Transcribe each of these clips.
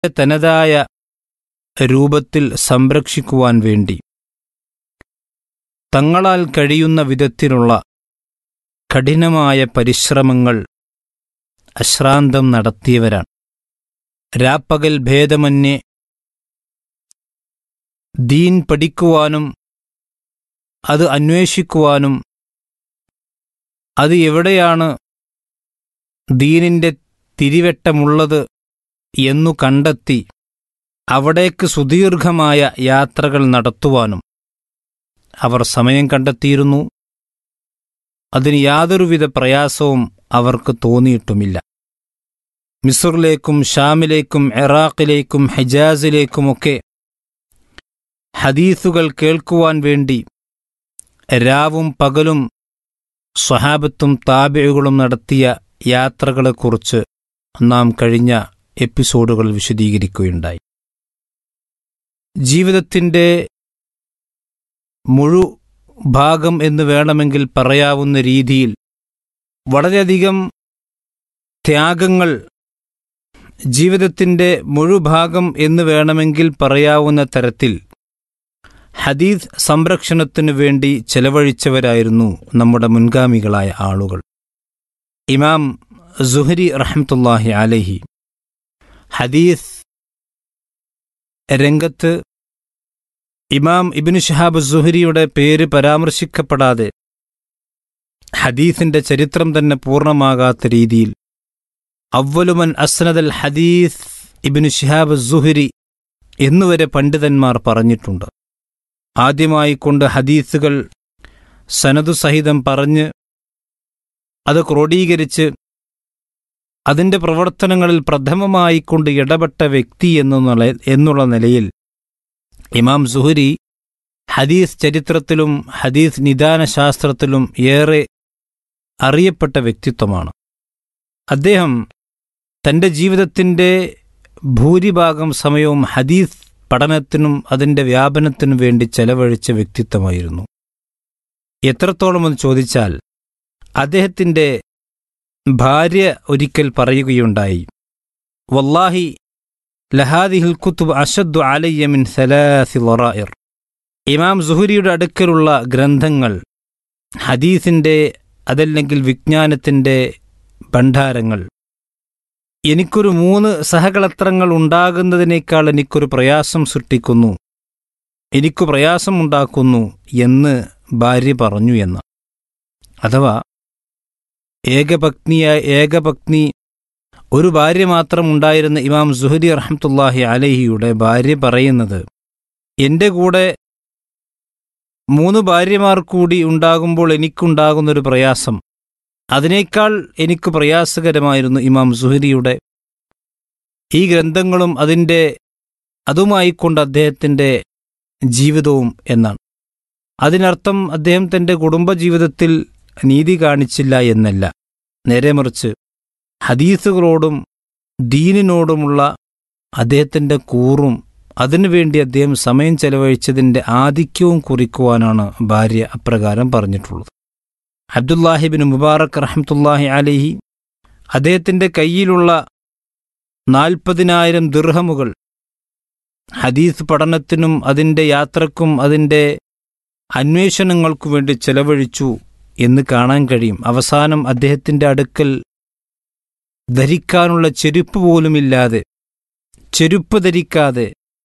തനതായ രൂപത്തിൽ സംരക്ഷിക്കുവാൻ വേണ്ടി തങ്ങളാൽ കഴിയുന്ന വിധത്തിലുള്ള കഠിനമായ പരിശ്രമങ്ങൾ അശ്രാന്തം നടത്തിയവരാണ് രാപ്പകൽ ഭേദമന്യേ ദീൻ പഠിക്കുവാനും അത് അന്വേഷിക്കുവാനും അത് എവിടെയാണ് ദീനിൻ്റെ തിരിവെട്ടമുള്ളത് എന്നു കണ്ടെത്തി അവിടേക്ക് സുദീർഘമായ യാത്രകൾ നടത്തുവാനും അവർ സമയം കണ്ടെത്തിയിരുന്നു അതിന് യാതൊരുവിധ പ്രയാസവും അവർക്ക് തോന്നിയിട്ടുമില്ല മിസറിലേക്കും ഷാമിലേക്കും ഇറാഖിലേക്കും ഹജാസിലേക്കുമൊക്കെ ഹദീസുകൾ കേൾക്കുവാൻ വേണ്ടി രാവും പകലും സ്വഹാബത്തും താബിഴുകളും നടത്തിയ യാത്രകളെക്കുറിച്ച് നാം കഴിഞ്ഞ എപ്പിസോഡുകൾ വിശദീകരിക്കുകയുണ്ടായി ജീവിതത്തിൻ്റെ മുഴു ഭാഗം എന്ന് വേണമെങ്കിൽ പറയാവുന്ന രീതിയിൽ വളരെയധികം ത്യാഗങ്ങൾ ജീവിതത്തിൻ്റെ മുഴുഭാഗം എന്ന് വേണമെങ്കിൽ പറയാവുന്ന തരത്തിൽ ഹദീസ് സംരക്ഷണത്തിനു വേണ്ടി ചെലവഴിച്ചവരായിരുന്നു നമ്മുടെ മുൻഗാമികളായ ആളുകൾ ഇമാം സുഹരി റഹ്മത്തുല്ലാഹി അലഹി ഹദീസ് രംഗത്ത് ഇമാം ഇബിന് ഷഹാബ് സുഹരിയുടെ പേര് പരാമർശിക്കപ്പെടാതെ ഹദീസിന്റെ ചരിത്രം തന്നെ പൂർണ്ണമാകാത്ത രീതിയിൽ അവലുമൻ അസ്നദൽ ഹദീസ് ഇബിന് ഷിഹാബ് സുഹരി എന്നുവരെ പണ്ഡിതന്മാർ പറഞ്ഞിട്ടുണ്ട് ആദ്യമായി കൊണ്ട് ഹദീസുകൾ സനദു സഹിതം പറഞ്ഞ് അത് ക്രോഡീകരിച്ച് അതിൻ്റെ പ്രവർത്തനങ്ങളിൽ പ്രഥമമായി കൊണ്ട് ഇടപെട്ട വ്യക്തി എന്നുള്ള എന്നുള്ള നിലയിൽ ഇമാം സുഹരി ഹദീസ് ചരിത്രത്തിലും ഹദീസ് നിദാന ശാസ്ത്രത്തിലും ഏറെ അറിയപ്പെട്ട വ്യക്തിത്വമാണ് അദ്ദേഹം തൻ്റെ ജീവിതത്തിൻ്റെ ഭൂരിഭാഗം സമയവും ഹദീസ് പഠനത്തിനും അതിൻ്റെ വ്യാപനത്തിനും വേണ്ടി ചെലവഴിച്ച വ്യക്തിത്വമായിരുന്നു എത്രത്തോളമെന്ന് ചോദിച്ചാൽ അദ്ദേഹത്തിൻ്റെ ഭാര്യ ഒരിക്കൽ പറയുകയുണ്ടായി വല്ലാഹി ലഹാദിഹിൽ കുത്തുബ് അഷദ്ദു അലയ്യമിൻ സലാസി ലൊറായിർ ഇമാം സുഹുരിയുടെ അടുക്കലുള്ള ഗ്രന്ഥങ്ങൾ ഹദീസിൻ്റെ അതല്ലെങ്കിൽ വിജ്ഞാനത്തിൻ്റെ ഭണ്ഡാരങ്ങൾ എനിക്കൊരു മൂന്ന് സഹകളത്രങ്ങൾ ഉണ്ടാകുന്നതിനേക്കാൾ എനിക്കൊരു പ്രയാസം സൃഷ്ടിക്കുന്നു എനിക്കു പ്രയാസമുണ്ടാക്കുന്നു എന്ന് ഭാര്യ പറഞ്ഞു എന്ന് അഥവാ ഏകപത്നിയായ ഏകപത്നി ഒരു ഭാര്യ മാത്രം ഉണ്ടായിരുന്ന ഇമാം സുഹരി റഹ്മത്തുല്ലാഹി അലഹിയുടെ ഭാര്യ പറയുന്നത് എൻ്റെ കൂടെ മൂന്ന് ഭാര്യമാർ കൂടി ഉണ്ടാകുമ്പോൾ എനിക്കുണ്ടാകുന്നൊരു പ്രയാസം അതിനേക്കാൾ എനിക്ക് പ്രയാസകരമായിരുന്നു ഇമാം സുഹരിയുടെ ഈ ഗ്രന്ഥങ്ങളും അതിൻ്റെ അതുമായിക്കൊണ്ട് അദ്ദേഹത്തിൻ്റെ ജീവിതവും എന്നാണ് അതിനർത്ഥം അദ്ദേഹം തൻ്റെ കുടുംബജീവിതത്തിൽ നീതി കാണിച്ചില്ല എന്നല്ല നേരെ മറിച്ച് ഹദീസുകളോടും ദീനിനോടുമുള്ള അദ്ദേഹത്തിൻ്റെ കൂറും അതിനുവേണ്ടി അദ്ദേഹം സമയം ചെലവഴിച്ചതിൻ്റെ ആധിക്യവും കുറിക്കുവാനാണ് ഭാര്യ അപ്രകാരം പറഞ്ഞിട്ടുള്ളത് അബ്ദുല്ലാഹിബിൻ മുബാറക് റഹ്മത്തുല്ലാഹി അലഹി അദ്ദേഹത്തിൻ്റെ കയ്യിലുള്ള നാൽപ്പതിനായിരം ദിർഹമുകൾ ഹദീസ് പഠനത്തിനും അതിൻ്റെ യാത്രക്കും അതിൻ്റെ അന്വേഷണങ്ങൾക്കു വേണ്ടി ചെലവഴിച്ചു എന്ന് കാണാൻ കഴിയും അവസാനം അദ്ദേഹത്തിൻ്റെ അടുക്കൽ ധരിക്കാനുള്ള ചെരുപ്പ് പോലുമില്ലാതെ ചെരുപ്പ് ധരിക്കാതെ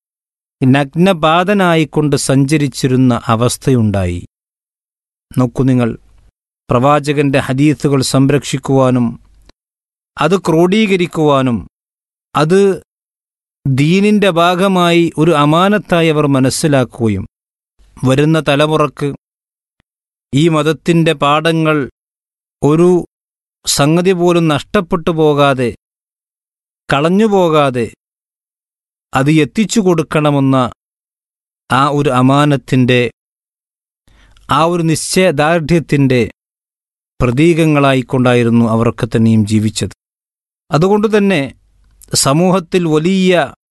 നഗ്നപാതനായിക്കൊണ്ട് സഞ്ചരിച്ചിരുന്ന അവസ്ഥയുണ്ടായി നോക്കൂ നിങ്ങൾ പ്രവാചകന്റെ ഹദീസുകൾ സംരക്ഷിക്കുവാനും അത് ക്രോഡീകരിക്കുവാനും അത് ദീനിന്റെ ഭാഗമായി ഒരു അമാനത്തായി അവർ മനസ്സിലാക്കുകയും വരുന്ന തലമുറക്ക് ഈ മതത്തിൻ്റെ പാഠങ്ങൾ ഒരു സംഗതി പോലും നഷ്ടപ്പെട്ടു പോകാതെ കളഞ്ഞുപോകാതെ അത് എത്തിച്ചു കൊടുക്കണമെന്ന ആ ഒരു അമാനത്തിൻ്റെ ആ ഒരു നിശ്ചയദാർഢ്യത്തിൻ്റെ പ്രതീകങ്ങളായിക്കൊണ്ടായിരുന്നു അവർക്ക് തന്നെയും ജീവിച്ചത് അതുകൊണ്ട് തന്നെ സമൂഹത്തിൽ വലിയ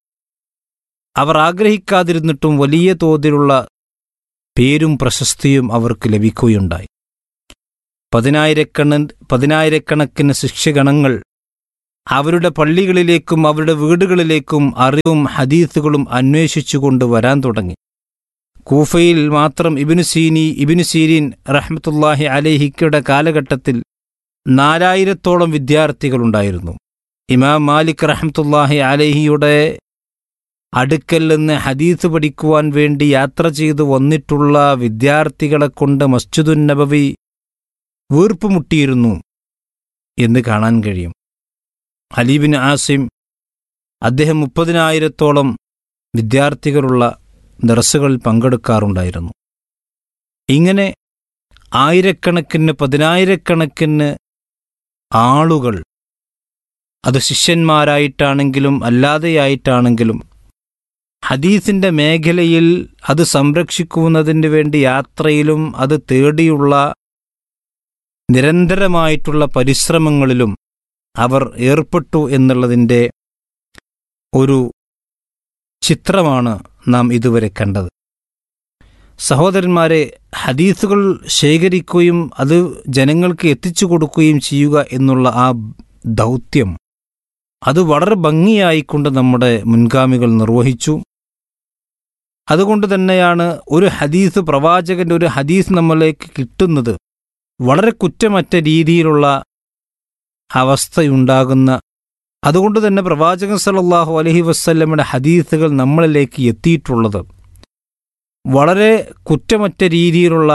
അവർ ആഗ്രഹിക്കാതിരുന്നിട്ടും വലിയ തോതിലുള്ള പേരും പ്രശസ്തിയും അവർക്ക് ലഭിക്കുകയുണ്ടായി പതിനായിരക്കണ പതിനായിരക്കണക്കിന് ശിക്ഷഗണങ്ങൾ അവരുടെ പള്ളികളിലേക്കും അവരുടെ വീടുകളിലേക്കും അറിവും ഹദീസുകളും അന്വേഷിച്ചുകൊണ്ട് വരാൻ തുടങ്ങി കൂഫയിൽ മാത്രം ഇബിനു സീനി ഇബിനു സീരീൻ റഹ്മത്തുല്ലാഹി അലേഹിക്കയുടെ കാലഘട്ടത്തിൽ നാലായിരത്തോളം വിദ്യാർത്ഥികളുണ്ടായിരുന്നു ഇമാം മാലിക് റഹ്മത്തുല്ലാഹി അലേഹിയുടെ അടുക്കൽ നിന്ന് ഹദീസ് പഠിക്കുവാൻ വേണ്ടി യാത്ര ചെയ്തു വന്നിട്ടുള്ള വിദ്യാർത്ഥികളെ കൊണ്ട് മസ്ജിദുൻ നബവി വീർപ്പുമുട്ടിയിരുന്നു എന്ന് കാണാൻ കഴിയും അലീബിൻ ആസിം അദ്ദേഹം മുപ്പതിനായിരത്തോളം വിദ്യാർത്ഥികളുള്ള ദർസുകളിൽ പങ്കെടുക്കാറുണ്ടായിരുന്നു ഇങ്ങനെ ആയിരക്കണക്കിന് പതിനായിരക്കണക്കിന് ആളുകൾ അത് ശിഷ്യന്മാരായിട്ടാണെങ്കിലും അല്ലാതെയായിട്ടാണെങ്കിലും ഹദീസിൻ്റെ മേഖലയിൽ അത് സംരക്ഷിക്കുന്നതിന് വേണ്ടി യാത്രയിലും അത് തേടിയുള്ള നിരന്തരമായിട്ടുള്ള പരിശ്രമങ്ങളിലും അവർ ഏർപ്പെട്ടു എന്നുള്ളതിൻ്റെ ഒരു ചിത്രമാണ് നാം ഇതുവരെ കണ്ടത് സഹോദരന്മാരെ ഹദീസുകൾ ശേഖരിക്കുകയും അത് ജനങ്ങൾക്ക് എത്തിച്ചു കൊടുക്കുകയും ചെയ്യുക എന്നുള്ള ആ ദൗത്യം അത് വളരെ ഭംഗിയായിക്കൊണ്ട് നമ്മുടെ മുൻഗാമികൾ നിർവഹിച്ചു അതുകൊണ്ട് തന്നെയാണ് ഒരു ഹദീസ് പ്രവാചകന്റെ ഒരു ഹദീസ് നമ്മളിലേക്ക് കിട്ടുന്നത് വളരെ കുറ്റമറ്റ രീതിയിലുള്ള അവസ്ഥയുണ്ടാകുന്ന അതുകൊണ്ട് തന്നെ പ്രവാചകൻ സല്ലല്ലാഹു അലൈഹി വസ്ല്ലമയുടെ ഹദീസുകൾ നമ്മളിലേക്ക് എത്തിയിട്ടുള്ളത് വളരെ കുറ്റമറ്റ രീതിയിലുള്ള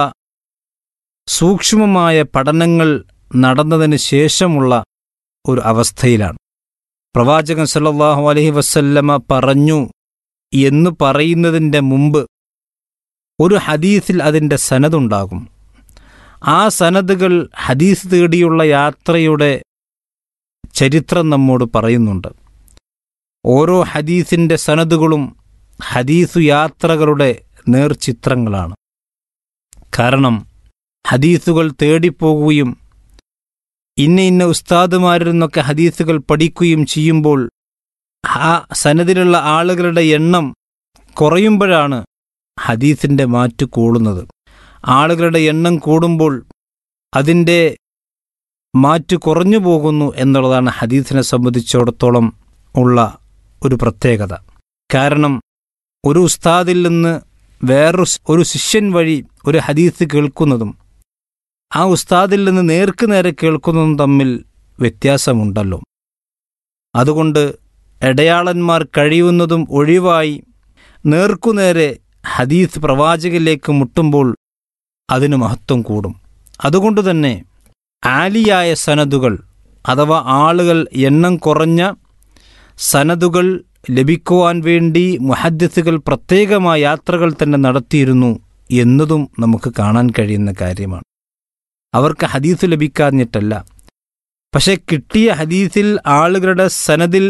സൂക്ഷ്മമായ പഠനങ്ങൾ നടന്നതിന് ശേഷമുള്ള ഒരു അവസ്ഥയിലാണ് പ്രവാചകൻ സല്ലല്ലാഹു അലൈഹി വസല്ലമ പറഞ്ഞു എന്ന് പറയുന്നതിൻ്റെ മുമ്പ് ഒരു ഹദീസിൽ അതിൻ്റെ സനതുണ്ടാകും ആ സനദുകൾ ഹദീസ് തേടിയുള്ള യാത്രയുടെ ചരിത്രം നമ്മോട് പറയുന്നുണ്ട് ഓരോ ഹദീസിൻ്റെ സനദുകളും ഹദീസു യാത്രകളുടെ നേർചിത്രങ്ങളാണ് കാരണം ഹദീസുകൾ തേടിപ്പോകുകയും ഇന്ന ഇന്ന ഉസ്താദുമാരിൽ നിന്നൊക്കെ ഹദീസുകൾ പഠിക്കുകയും ചെയ്യുമ്പോൾ ആ സനദിലുള്ള ആളുകളുടെ എണ്ണം കുറയുമ്പോഴാണ് ഹദീസിൻ്റെ മാറ്റ് കൂടുന്നത് ആളുകളുടെ എണ്ണം കൂടുമ്പോൾ അതിൻ്റെ മാറ്റ് കുറഞ്ഞു പോകുന്നു എന്നുള്ളതാണ് ഹദീസിനെ സംബന്ധിച്ചിടത്തോളം ഉള്ള ഒരു പ്രത്യേകത കാരണം ഒരു ഉസ്താദിൽ നിന്ന് വേറൊരു ഒരു ശിഷ്യൻ വഴി ഒരു ഹദീസ് കേൾക്കുന്നതും ആ ഉസ്താദിൽ നിന്ന് നേർക്ക് നേരെ കേൾക്കുന്നതും തമ്മിൽ വ്യത്യാസമുണ്ടല്ലോ അതുകൊണ്ട് ഇടയാളന്മാർ കഴിയുന്നതും ഒഴിവായി നേർക്കുനേരെ ഹദീസ് പ്രവാചകനിലേക്ക് മുട്ടുമ്പോൾ അതിന് മഹത്വം കൂടും അതുകൊണ്ട് തന്നെ ആലിയായ സനദുകൾ അഥവാ ആളുകൾ എണ്ണം കുറഞ്ഞ സനദുകൾ ലഭിക്കുവാൻ വേണ്ടി മുഹദ്ദിസുകൾ പ്രത്യേകമായ യാത്രകൾ തന്നെ നടത്തിയിരുന്നു എന്നതും നമുക്ക് കാണാൻ കഴിയുന്ന കാര്യമാണ് അവർക്ക് ഹദീസ് ലഭിക്കാഞ്ഞിട്ടല്ല പക്ഷെ കിട്ടിയ ഹദീസിൽ ആളുകളുടെ സനദിൽ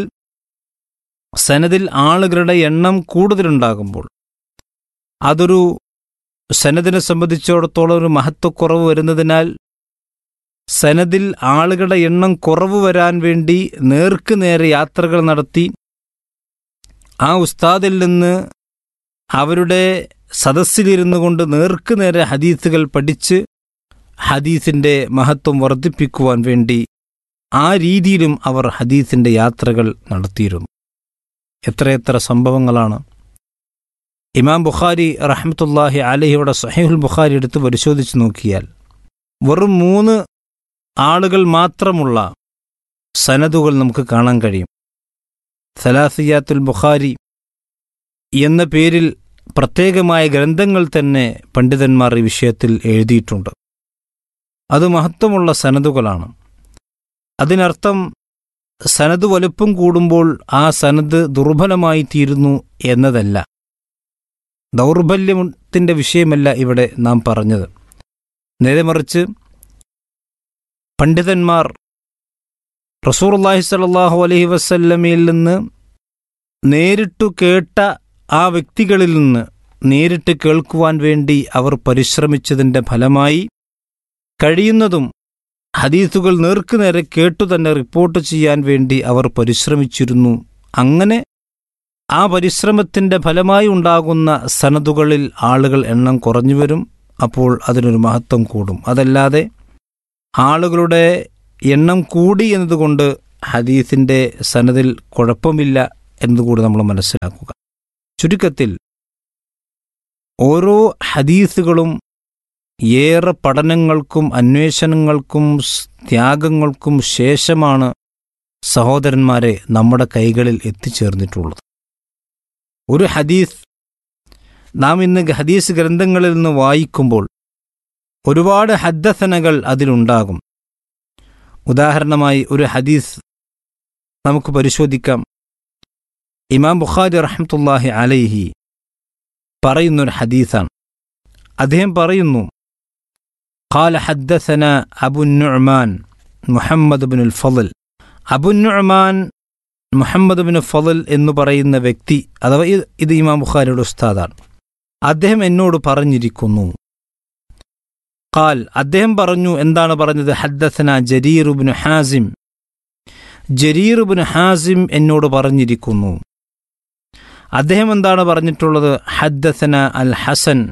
സനദിൽ ആളുകളുടെ എണ്ണം കൂടുതലുണ്ടാകുമ്പോൾ അതൊരു സനദിനെ സംബന്ധിച്ചിടത്തോളം ഒരു മഹത്വക്കുറവ് വരുന്നതിനാൽ സനദിൽ ആളുകളുടെ എണ്ണം കുറവ് വരാൻ വേണ്ടി നേർക്ക് നേരെ യാത്രകൾ നടത്തി ആ ഉസ്താദിൽ നിന്ന് അവരുടെ സദസ്സിലിരുന്നു കൊണ്ട് നേർക്ക് നേരെ ഹദീസുകൾ പഠിച്ച് ഹദീസിൻ്റെ മഹത്വം വർദ്ധിപ്പിക്കുവാൻ വേണ്ടി ആ രീതിയിലും അവർ ഹദീസിൻ്റെ യാത്രകൾ നടത്തിയിരുന്നു എത്രയെത്ര സംഭവങ്ങളാണ് ഇമാം ബുഖാരി റഹ്മത്തുല്ലാഹി അലഹിയുടെ സഹീഹുൽ ബുഖാരി എടുത്ത് പരിശോധിച്ച് നോക്കിയാൽ വെറും മൂന്ന് ആളുകൾ മാത്രമുള്ള സനദുകൾ നമുക്ക് കാണാൻ കഴിയും സലാസിയാത്തുൽ ബുഖാരി എന്ന പേരിൽ പ്രത്യേകമായ ഗ്രന്ഥങ്ങൾ തന്നെ പണ്ഡിതന്മാർ ഈ വിഷയത്തിൽ എഴുതിയിട്ടുണ്ട് അത് മഹത്വമുള്ള സനദുകളാണ് അതിനർത്ഥം സനത് വലുപ്പം കൂടുമ്പോൾ ആ സനത് ദുർബലമായി തീരുന്നു എന്നതല്ല ദൗർബല്യത്തിൻ്റെ വിഷയമല്ല ഇവിടെ നാം പറഞ്ഞത് നേരെ മറിച്ച് പണ്ഡിതന്മാർ റസൂർല്ലാഹി സലാഹു അലഹി വസല്ലമയിൽ നിന്ന് നേരിട്ടു കേട്ട ആ വ്യക്തികളിൽ നിന്ന് നേരിട്ട് കേൾക്കുവാൻ വേണ്ടി അവർ പരിശ്രമിച്ചതിൻ്റെ ഫലമായി കഴിയുന്നതും ഹദീസുകൾ നേർക്കുനേരെ കേട്ടു തന്നെ റിപ്പോർട്ട് ചെയ്യാൻ വേണ്ടി അവർ പരിശ്രമിച്ചിരുന്നു അങ്ങനെ ആ പരിശ്രമത്തിൻ്റെ ഫലമായി ഉണ്ടാകുന്ന സനതുകളിൽ ആളുകൾ എണ്ണം കുറഞ്ഞു വരും അപ്പോൾ അതിനൊരു മഹത്വം കൂടും അതല്ലാതെ ആളുകളുടെ എണ്ണം കൂടി എന്നതുകൊണ്ട് ഹദീസിൻ്റെ സനദിൽ കുഴപ്പമില്ല എന്നുകൂടി നമ്മൾ മനസ്സിലാക്കുക ചുരുക്കത്തിൽ ഓരോ ഹദീസുകളും ഏറെ പഠനങ്ങൾക്കും അന്വേഷണങ്ങൾക്കും സ് ത്യാഗങ്ങൾക്കും ശേഷമാണ് സഹോദരന്മാരെ നമ്മുടെ കൈകളിൽ എത്തിച്ചേർന്നിട്ടുള്ളത് ഒരു ഹദീസ് നാം ഇന്ന് ഹദീസ് ഗ്രന്ഥങ്ങളിൽ നിന്ന് വായിക്കുമ്പോൾ ഒരുപാട് ഹദ്ദസനകൾ അതിലുണ്ടാകും ഉദാഹരണമായി ഒരു ഹദീസ് നമുക്ക് പരിശോധിക്കാം ഇമാം ബുഖാരി റഹ്മത്തുല്ലാഹി അലൈഹി പറയുന്നൊരു ഹദീസാണ് അദ്ദേഹം പറയുന്നു قال حدثنا أبو النعمان محمد بن الفضل അബു നുഅ്മാൻ മുഹമ്മദ് ബിൻ ഫضൽ എന്ന് പറയുന്ന വ്യക്തി അഥവാ ഇത് ഇത് ഇമാം ബുഖാരിയുടെ ഉസ്താദാണ് അദ്ദേഹം എന്നോട് പറഞ്ഞിരിക്കുന്നു ഖാൽ അദ്ദേഹം പറഞ്ഞു എന്താണ് പറഞ്ഞത് ഹദ്ദസന ജരീറുബിന് ഹാസിം ജരീറുബിന് ഹാസിം എന്നോട് പറഞ്ഞിരിക്കുന്നു അദ്ദേഹം എന്താണ് പറഞ്ഞിട്ടുള്ളത് ഹദ്ദസന അൽ ഹസൻ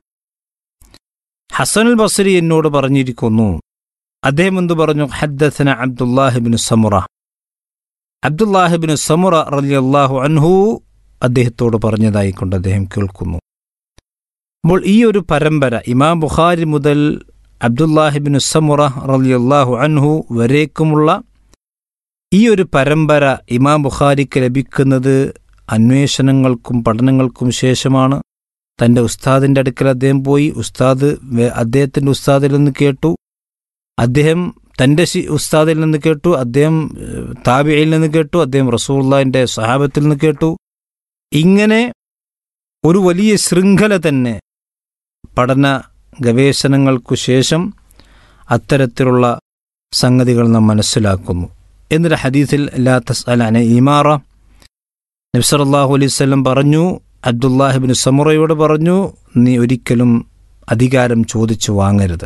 ഹസൻ അൽ ബസരി എന്നോട് പറഞ്ഞിരിക്കുന്നു അദ്ദേഹം എന്തു പറഞ്ഞു ഹദ്ദസന അബ്ദുല്ലാഹിബിൻ സമുറ അബ്ദുല്ലാഹിബിൻ സമുറ റലിയല്ലാഹു അൻഹു അദ്ദേഹത്തോട് പറഞ്ഞതായിക്കൊണ്ട് അദ്ദേഹം കേൾക്കുന്നു അപ്പോൾ ഈ ഒരു പരമ്പര ഇമാം ബുഖാരി മുതൽ അബ്ദുല്ലാഹിബിൻ സമുറ റലിയല്ലാഹു അൻഹു വരേക്കുമുള്ള ഈ ഒരു പരമ്പര ഇമാം ബുഖാരിക്ക് ലഭിക്കുന്നത് അന്വേഷണങ്ങൾക്കും പഠനങ്ങൾക്കും ശേഷമാണ് തൻ്റെ ഉസ്താദിൻ്റെ അടുക്കൽ അദ്ദേഹം പോയി ഉസ്താദ് വേ- അദ്ദേഹത്തിൻ്റെ ഉസ്താദിൽ നിന്ന് കേട്ടു അദ്ദേഹം തൻ്റെ ശി ഉസ്താദിൽ നിന്ന് കേട്ടു അദ്ദേഹം ഏഹ്, താബിയിൽ നിന്ന് കേട്ടു അദ്ദേഹം റസൂള്ളാഹിൻ്റെ സഹാബത്തിൽ നിന്ന് കേട്ടു ഇങ്ങനെ ഒരു വലിയ ശൃംഖല തന്നെ പഠന ഗവേഷണങ്ങൾക്കു ശേഷം അത്തരത്തിലുള്ള സംഗതികൾ നാം മനസ്സിലാക്കുന്നു എന്നൊരു ഹദീസിൽ ലാ തസ് അല ഇമാറ നബ്സറല്ലാഹു അലൈഹി സ്വലം പറഞ്ഞു അബ്ദുല്ലാഹിബിൻ സമുറയോട് പറഞ്ഞു നീ ഒരിക്കലും അധികാരം ചോദിച്ചു വാങ്ങരുത്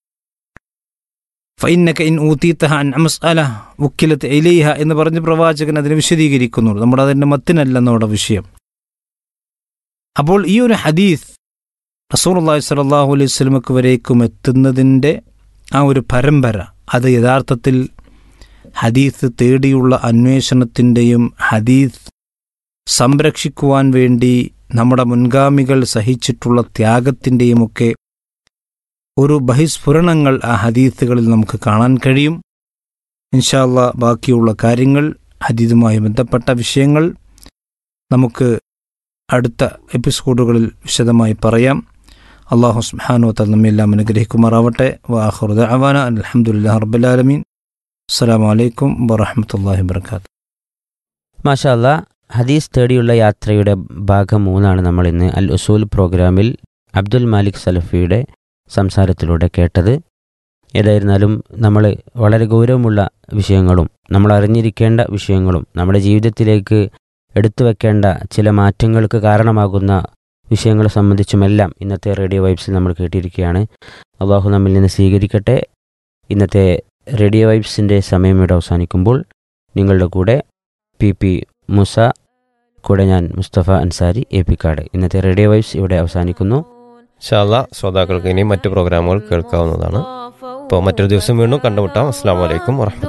ഫൈനക ഇൻ ഊത്തീത്തഹ അൻ അമസ്അല ഉക്കിലത്ത് എലൈഹ എന്ന് പറഞ്ഞ് പ്രവാചകൻ അതിനെ വിശദീകരിക്കുന്നു നമ്മുടെ അതിൻ്റെ മത്തിനല്ല നമ്മുടെ വിഷയം അപ്പോൾ ഈ ഒരു ഹദീസ് റസൂർല്ലാഹി സ്വല്ലല്ലാഹു അലൈഹി സ്വലമക്ക് വരേക്കും എത്തുന്നതിൻ്റെ ആ ഒരു പരമ്പര അത് യഥാർത്ഥത്തിൽ ഹദീസ് തേടിയുള്ള അന്വേഷണത്തിൻ്റെയും ഹദീസ് സംരക്ഷിക്കുവാൻ വേണ്ടി നമ്മുടെ മുൻഗാമികൾ സഹിച്ചിട്ടുള്ള ത്യാഗത്തിൻ്റെയുമൊക്കെ ഒരു ബഹിസ്ഫുരണങ്ങൾ ആ ഹദീസുകളിൽ നമുക്ക് കാണാൻ കഴിയും ഇൻഷാല്ല ബാക്കിയുള്ള കാര്യങ്ങൾ ഹദീദുമായി ബന്ധപ്പെട്ട വിഷയങ്ങൾ നമുക്ക് അടുത്ത എപ്പിസോഡുകളിൽ വിശദമായി പറയാം അള്ളാഹു സുബ്ഹാനഹു വതആല നമ്മെല്ലാം അനുഗ്രഹിക്കുമാറാവട്ടെ വാഹുറുദ അവാന അലഹമുല്ലാ റബ്ബുലാലമീൻ അസ്സലാമു അലൈക്കും വറഹമത്തല്ലാഹി വബർക്കാത്തു മാഷാ അല്ലാ ഹദീസ് തേടിയുള്ള യാത്രയുടെ ഭാഗം മൂന്നാണ് നമ്മൾ ഇന്ന് അൽ ഉസൂൽ പ്രോഗ്രാമിൽ അബ്ദുൽ മാലിക് സലഫിയുടെ സംസാരത്തിലൂടെ കേട്ടത് ഏതായിരുന്നാലും നമ്മൾ വളരെ ഗൗരവമുള്ള വിഷയങ്ങളും നമ്മൾ അറിഞ്ഞിരിക്കേണ്ട വിഷയങ്ങളും നമ്മുടെ ജീവിതത്തിലേക്ക് എടുത്തു വെക്കേണ്ട ചില മാറ്റങ്ങൾക്ക് കാരണമാകുന്ന വിഷയങ്ങളെ സംബന്ധിച്ചുമെല്ലാം ഇന്നത്തെ റേഡിയോ വൈബ്സിൽ നമ്മൾ കേട്ടിരിക്കുകയാണ് അള്ളാഹു നമ്മിൽ നിന്ന് സ്വീകരിക്കട്ടെ ഇന്നത്തെ റേഡിയോ വൈബ്സിൻ്റെ സമയം ഇവിടെ അവസാനിക്കുമ്പോൾ നിങ്ങളുടെ കൂടെ പി പി മുസ കൂടെ ഞാൻ മുസ്തഫ അൻസാരി എ പി കാട് ഇന്നത്തെ റേഡിയോ വൈബ്സ് ഇവിടെ അവസാനിക്കുന്നു ഷാല്ല ശ്രോതാക്കൾക്ക് ഇനിയും മറ്റു പ്രോഗ്രാമുകൾ കേൾക്കാവുന്നതാണ് അപ്പോൾ മറ്റൊരു ദിവസം വീണ്ടും കണ്ടുമുട്ടാം അസ്സാം വലൈക്കും വറഹമത്തുള്ള